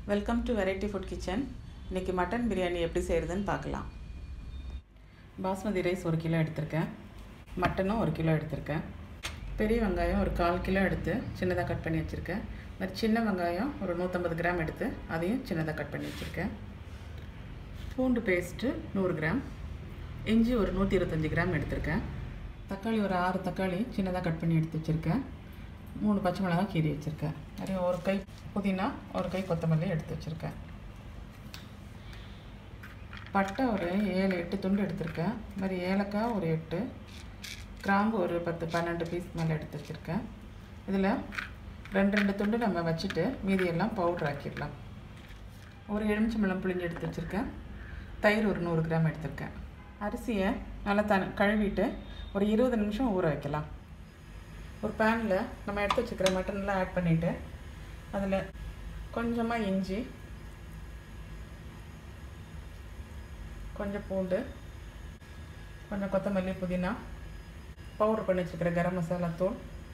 welcome to variety food kitchen இன்றைக்கி mutton biryani எப்படி செய்கிறதுன்னு பார்க்கலாம் பாஸ்மதி ரைஸ் ஒரு கிலோ எடுத்திருக்கேன் மட்டனும் ஒரு கிலோ எடுத்திருக்கேன் பெரிய வெங்காயம் ஒரு கால் கிலோ எடுத்து சின்னதாக கட் பண்ணி வச்சுருக்கேன் மாதிரி சின்ன வெங்காயம் ஒரு நூற்றம்பது கிராம் எடுத்து அதையும் சின்னதாக கட் பண்ணி வச்சுருக்கேன் பூண்டு பேஸ்ட்டு நூறு கிராம் இஞ்சி ஒரு நூற்றி இருபத்தஞ்சி கிராம் எடுத்திருக்கேன் தக்காளி ஒரு ஆறு தக்காளி சின்னதாக கட் பண்ணி எடுத்து வச்சுருக்கேன் மூணு பச்சை மிளகாய் கீரி வச்சுருக்கேன் நிறைய ஒரு கை புதினா ஒரு கை கொத்தமல்லி எடுத்து வச்சுருக்கேன் பட்டை ஒரு ஏழு எட்டு துண்டு எடுத்திருக்கேன் இது மாதிரி ஏலக்காய் ஒரு எட்டு கிராம்பு ஒரு பத்து பன்னெண்டு பீஸ் மேலே எடுத்து வச்சுருக்கேன் இதில் ரெண்டு ரெண்டு துண்டு நம்ம வச்சுட்டு மீதியெல்லாம் பவுட்ரு ஆக்கிடலாம் ஒரு எலுமிச்சம்பழம் புளிஞ்சு எடுத்து வச்சுருக்கேன் தயிர் ஒரு நூறு கிராம் எடுத்திருக்கேன் அரிசியை நல்லா த கழுவிட்டு ஒரு இருபது நிமிஷம் ஊற வைக்கலாம் ஒரு பேனில் நம்ம எடுத்து வச்சுக்கிற மட்டன்லாம் ஆட் பண்ணிவிட்டு அதில் கொஞ்சமாக இஞ்சி கொஞ்சம் பூண்டு கொஞ்சம் கொத்தமல்லி புதினா பவுடர் பண்ணி வச்சுக்கிற கரம் மசாலா தூள்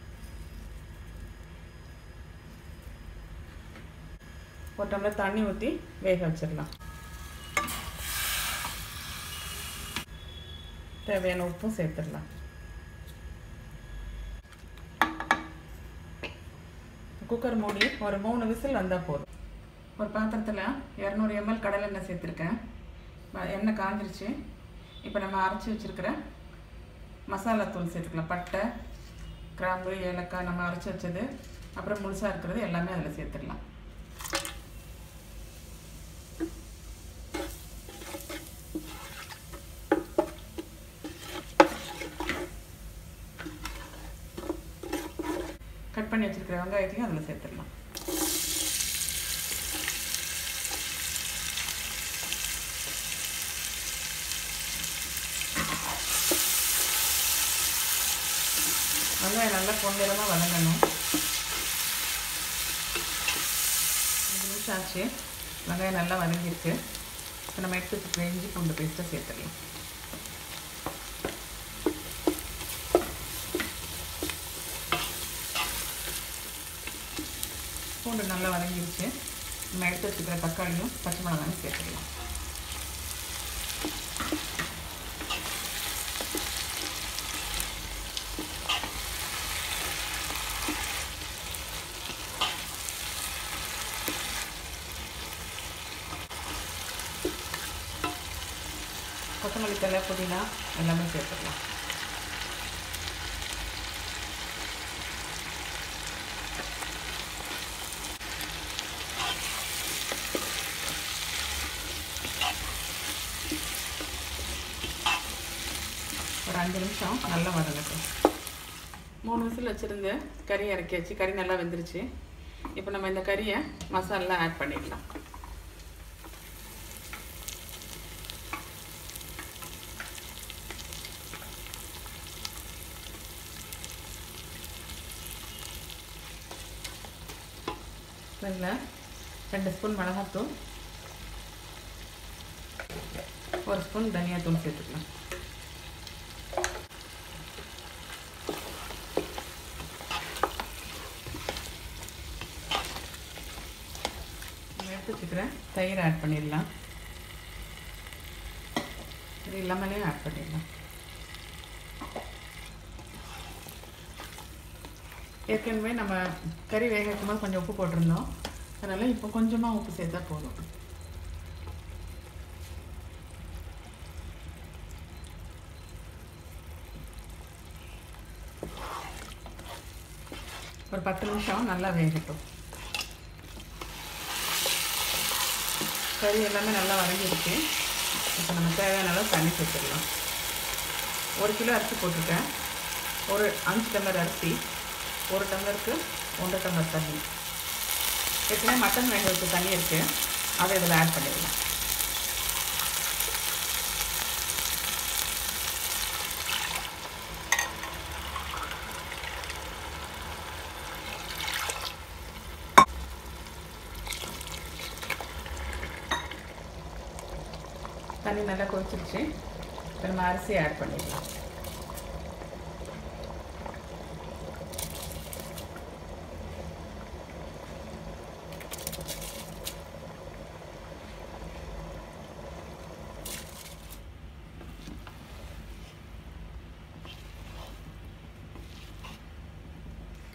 ஒரு டம்ளர் தண்ணி ஊற்றி வேக வச்சிடலாம் தேவையான உப்பும் சேர்த்துடலாம் குக்கர் மூடி ஒரு மூணு விசில் வந்தால் போதும் ஒரு பாத்திரத்தில் இரநூறு எம்எல் கடலை எண்ணெய் சேர்த்துருக்கேன் வ- எண்ணெய் காஞ்சிருச்சு இப்போ நம்ம அரைச்சி வச்சுருக்கிற மசாலா தூள் சேர்த்துக்கலாம் பட்டை கிராம்பு ஏலக்காய் நம்ம அரைச்சி வச்சது அப்புறம் முழுசாக இருக்கிறது எல்லாமே அதில் சேர்த்துடலாம் கட் பண்ணி வச்சிருக்கிற வெங்காயத்தையும் அதில் சேர்த்துடலாம் வெங்காயம் நல்லா பொன்னிறமாக வதங்கணும் அஞ்சு நிமிஷம் ஆச்சு வெங்காயம் நல்லா வதங்கிருக்கு இப்போ நம்ம எடுத்து வச்சுருக்கிற இஞ்சி பூண்டு பேஸ்ட்டை சேர்த்துடலாம் பூண்டு நல்லா வதங்கிருச்சு நம்ம எடுத்து வச்சுக்கிற தக்காளியும் பச்சை மிளகாயும் சேர்த்துக்கலாம் கொத்தமல்லி தலை புதினா எல்லாமே சேர்த்துக்கலாம் ஒரு அஞ்சு நிமிஷம் நல்லா வதங்கட்டும் மூணு விசில் வச்சுருந்து கறி இறக்கியாச்சு கறி நல்லா வெந்துருச்சு இப்போ நம்ம இந்த கறியை மசாலா ஆட் பண்ணிடலாம் இதில் ரெண்டு ஸ்பூன் மிளகாத்தூள் ஒரு ஸ்பூன் தனியாத்தூள் சேர்த்துக்கலாம் நம்ம எடுத்து வச்சுக்கிறேன் தயிர் ஆட் பண்ணிடலாம் இது இல்லாமலே ஆட் பண்ணிடலாம் ஏற்கனவே நம்ம கறி வேக வைக்கும்போது கொஞ்சம் உப்பு போட்டிருந்தோம் அதனால் இப்போ கொஞ்சமாக உப்பு சேர்த்தா போதும் ஒரு பத்து நிமிஷம் நல்லா வேகட்டும் கறி எல்லாமே நல்லா வதங்கிருக்கு இப்போ நம்ம தேவையான அளவு தண்ணி சேர்த்துடலாம் ஒரு கிலோ அரிசி போட்டிருக்கேன் ஒரு அஞ்சு டம்ளர் அரிசி ஒரு டம்ளருக்கு ஒன்றரை டம்ளர் தண்ணி ஏற்கனவே மட்டன் வேக வச்ச தண்ணி இருக்குது அதை இதில் ஆட் பண்ணிடலாம் தண்ணி நல்லா கொதிச்சிருச்சு இப்போ நம்ம அரிசி ஆட் பண்ணிடலாம்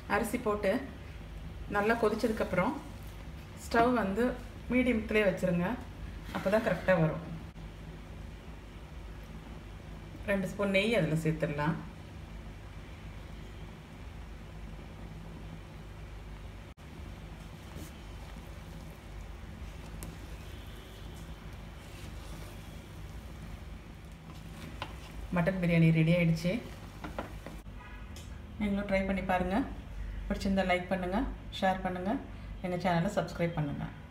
அரிசி போட்டு நல்லா கொதிச்சதுக்கப்புறம் ஸ்டவ் வந்து மீடியத்துலேயே வச்சுருங்க அப்போ தான் கரெக்டாக வரும் ரெண்டு ஸ்பூன் நெய் அதில் சேர்த்துடலாம் மட்டன் பிரியாணி ரெடி ஆகிடுச்சு நீங்களும் ட்ரை பண்ணி பாருங்கள் பிடிச்சிருந்தா லைக் பண்ணுங்கள் ஷேர் பண்ணுங்கள் எங்கள் சேனலை சப்ஸ்கிரைப் பண்ணுங்கள்